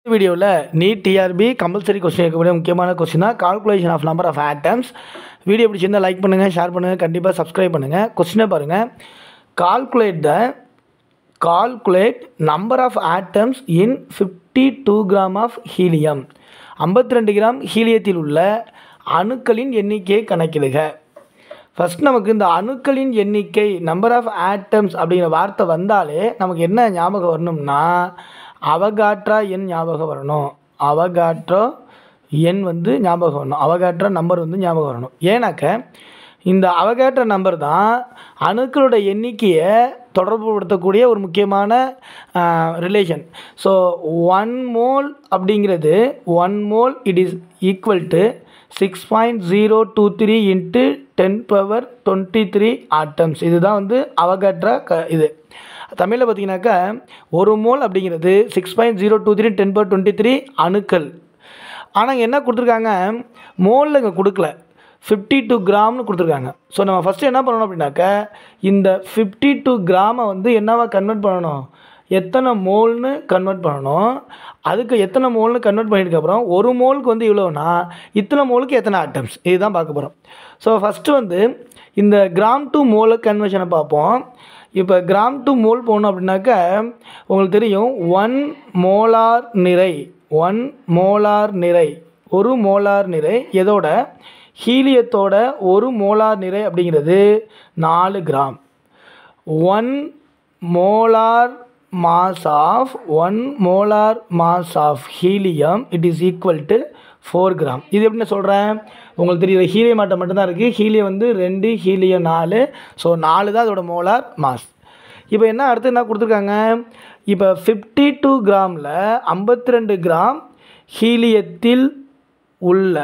வீடியோவில் NEET TRP compulsory question இருக்கக்கூடிய முக்கியமான கொஸ்டின் தான் calculation of number of atoms video பிடிச்சிருந்தால் லைக் பண்ணுங்கள் ஷேர் பண்ணுங்கள் கண்டிப்பாக சப்ஸ்கிரைப் பண்ணுங்கள் கொஸ்டினை பாருங்கள் calculate the calculate number of atoms in fifty two gram of helium ஐம்பத்தி ரெண்டு கிராம் ஹீலியத்தில் உள்ள அணுக்களின் எண்ணிக்கையை கணக்கிடுக ஃபஸ்ட் நமக்கு இந்த அணுக்களின் எண்ணிக்கை நம்பர் ஆஃப் ஆட்டம்ஸ் அப்படிங்கிற வார்த்தை வந்தாலே நமக்கு என்ன ஞாபகம் வரணும்னா அவகாட்ரா எண் ஞாபகம் வரணும் அவகாட்ரோ எண் வந்து ஞாபகம் வரணும் அவகாட்ரா நம்பர் வந்து ஞாபகம் வரணும் ஏன்னாக்க இந்த அவகாட்ரா நம்பர் தான் அணுக்களோட எண்ணிக்கையை தொடர்புபடுத்தக்கூடிய ஒரு முக்கியமான ரிலேஷன் ஸோ ஒன் மோல் அப்படிங்கிறது one mole it is equal to six point zero two three into ten power twenty three atoms இதுதான் வந்து அவகாட்ரா க இது தமிழில் பார்த்தீங்கன்னாக்கா ஒரு மோல் அப்படிங்கிறது six point zero two three ten power twenty three அணுக்கள் ஆனால் இங்கே என்ன கொடுத்துருக்காங்க மோலில் இங்கே கொடுக்கல ஃபிஃப்டி டூ கிராம்னு கொடுத்துருக்காங்க ஸோ நம்ம ஃபஸ்ட்டு என்ன பண்ணணும் அப்படின்னாக்கா இந்த ஃபிஃப்டி டூ கிராமை வந்து என்னவா கன்வெர்ட் பண்ணணும் எத்தனை மோல்னு கன்வெர்ட் பண்ணணும் அதுக்கு எத்தனை மோல்னு கன்வெர்ட் பண்ணிட்டதுக்கப்புறம் ஒரு மோலுக்கு வந்து இவ்வளோனா இத்தனை மோலுக்கு எத்தனை ஆட்டம்ஸ் இதுதான் பார்க்க போகிறோம் ஸோ ஃபஸ்ட்டு வந்து இந்த கிராம் டு மோல் கன்வர்ஷனை பார்ப்போம் இப்போ கிராம் டு மோல் போகணும் அப்படின்னாக்கா உங்களுக்கு தெரியும் ஒன் மோலார் நிறை ஒன் மோலார் நிறை ஒரு மோலார் நிறை எதோட ஹீலியத்தோட ஒரு மோலார் நிறை அப்படிங்கிறது நாலு gram one molar mass of one molar mass of helium it is equal to four gram இது எப்படி நான் சொல்கிறேன் உங்களுக்கு தெரியுது ஹீலியம் ஆட்டம் மட்டும்தான் இருக்குது ஹீலியம் வந்து ரெண்டு ஹீலியம் நாலு ஸோ நாலு தான் அதோட மோலார் மாஸ் இப்போ என்ன அடுத்து என்ன கொடுத்துருக்காங்க இப்போ ஃபிஃப்டி டூ கிராமில் ஐம்பத்தி ரெண்டு கிராம் ஹீலியத்தில் உள்ள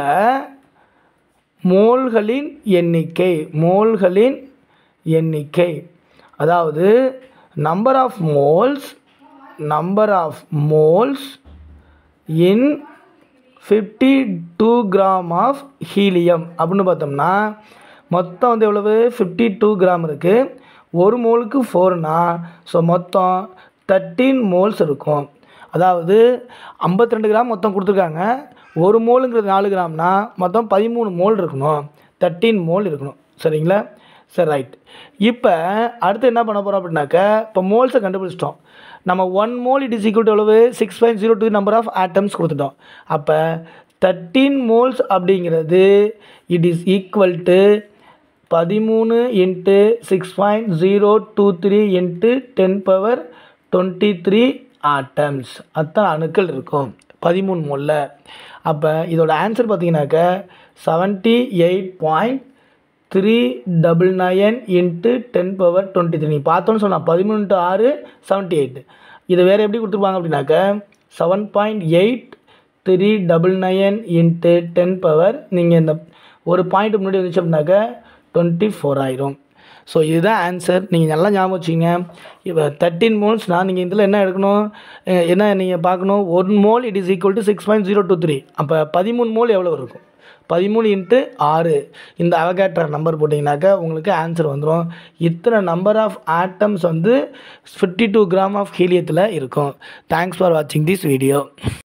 மோல்களின் எண்ணிக்கை மோல்களின் எண்ணிக்கை அதாவது number of moles number of moles in fifty two gram of helium அப்படின்னு பார்த்தோம்னா மொத்தம் வந்து எவ்வளவு ஃபிஃப்டி டூ கிராம் இருக்குது ஒரு மோலுக்கு ஃபோர்னா ஸோ மொத்தம் தேர்ட்டீன் மோல்ஸ் இருக்கும் அதாவது ஐம்பத்தி ரெண்டு கிராம் மொத்தம் கொடுத்துருக்காங்க ஒரு மோலுங்கிறது நாலு கிராம்னா மொத்தம் பதிமூணு மோல் இருக்கணும் தேர்ட்டீன் மோல் இருக்கணும் சரிங்களா சரி ரைட் இப்போ அடுத்து என்ன பண்ண போகிறோம் அப்படின்னாக்க இப்போ மோல்ஸை கண்டுபிடிச்சிட்டோம் நம்ம one mole it is equal to எவ்வளவு six point zero two number of atoms கொடுத்துட்டோம் அப்போ தேர்ட்டீன் மோல்ஸ் அப்படிங்கிறது இட் இஸ் ஈக்குவல் டு பதிமூணு into six point zero two three into ten power twenty three atoms அத்தனை அணுக்கள் இருக்கும் பதிமூணு மோலில் அப்போ இதோட ஆன்சர் பார்த்தீங்கன்னாக்க seventy eight point three double nine into ten power twenty three நீ பார்த்தோன்னு சொன்னால் பதிமூணு டு ஆறு செவன்ட்டி எயிட் இதை வேறு எப்படி கொடுத்துருப்பாங்க அப்படின்னாக்க seven point eight three double nine into ten power நீங்கள் இந்த ஒரு பாயிண்ட் முன்னாடி வந்துச்சு அப்படின்னாக்க டுவெண்ட்டி ஃபோர் ஆயிரும் ஸோ இதுதான் ஆன்சர் நீங்கள் நல்லா ஞாபகம் வச்சுங்க இப்போ தேர்ட்டின் மோல்ஸ்னால் நீங்கள் இதில் என்ன எடுக்கணும் என்ன நீங்கள் பார்க்கணும் one mole it is equal to six point zero two three அப்போ பதிமூணு மோல் எவ்வளோ இருக்கும் பதிமூணு இன்ட்டு ஆறு இந்த அவகேட்டர் நம்பர் போட்டிங்கனாக்கா உங்களுக்கு ஆன்சர் வந்துடும் இத்தனை நம்பர் ஆஃப் ஆட்டம்ஸ் வந்து ஃபிஃப்டி டூ கிராம் ஆஃப் ஹீலியத்தில் இருக்கும் தேங்க்ஸ் ஃபார் வாட்சிங் திஸ் வீடியோ